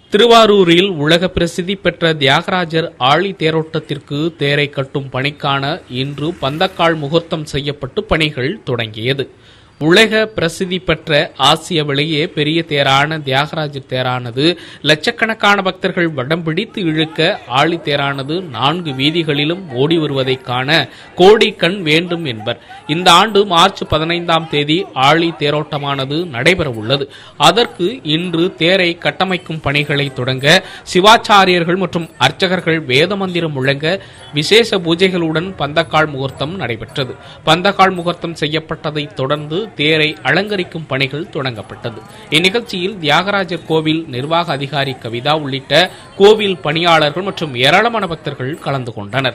திருவாரூரில் உலக பிரசித்தி பெற்ற தியாகராஜர் ஆழி தேரோட்டத்திற்கு தேரை கட்டும் பணிக்கான இன்று பந்தக்கால் முகூர்த்தம் செய்யப்பட்டு பணிகள் தொடங்கியது உலக பிரசித்தி பெற்ற ஆசிய வெளியே பெரிய தேரான தியாகராஜர் தேரானது லட்சக்கணக்கான பக்தர்கள் வடம் பிடித்து இழுக்க ஆழி தேரானது நான்கு வீதிகளிலும் ஓடி வருவதை காண கோடி கண் வேண்டும் என்பர் இந்த ஆண்டு மார்ச் பதினைந்தாம் தேதி ஆழி தேரோட்டமானது நடைபெற உள்ளது அதற்கு இன்று தேரை கட்டமைக்கும் பணிகளை தொடங்க சிவாச்சாரியர்கள் மற்றும் அர்ச்சகர்கள் வேத மந்திரம் முழங்க விசேஷ பூஜைகளுடன் பந்தக்கால் முகூர்த்தம் நடைபெற்றது பந்தக்கால் முகூர்த்தம் செய்யப்பட்டதை தொடர்ந்து தேரை அலங்கரிக்கும் பணிகள் தொடங்கப்பட்டது இந்நிகழ்ச்சியில் தியாகராஜர் கோவில் நிர்வாக அதிகாரி கவிதா உள்ளிட்ட கோவில் பணியாளர்கள் மற்றும் ஏராளமான பக்தர்கள் கலந்து கொண்டனர்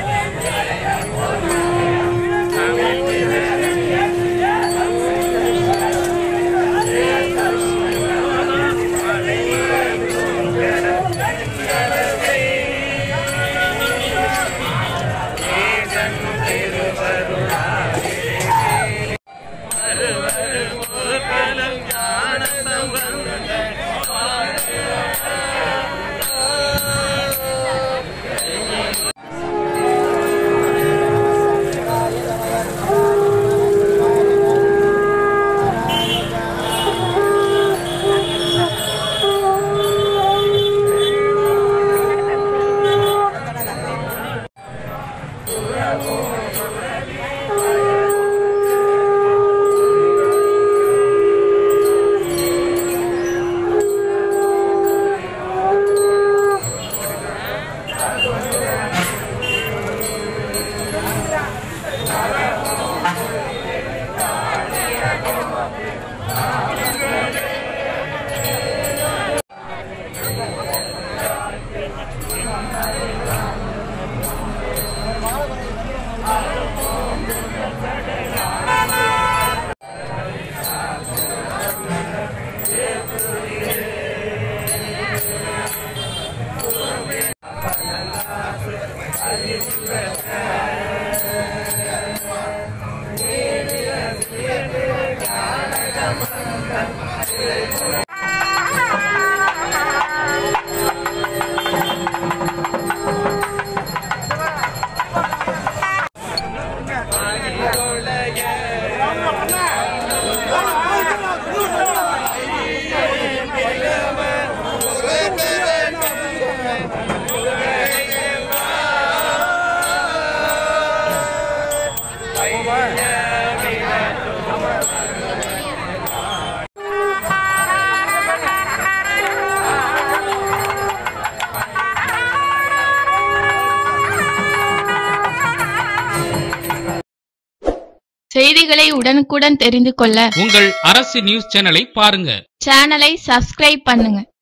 செய்திகளை உடனுக்குடன் தெரிந்து கொள்ள உங்கள் அரசு நியூஸ் சேனலை பாருங்க சேனலை சப்ஸ்கிரைப் பண்ணுங்க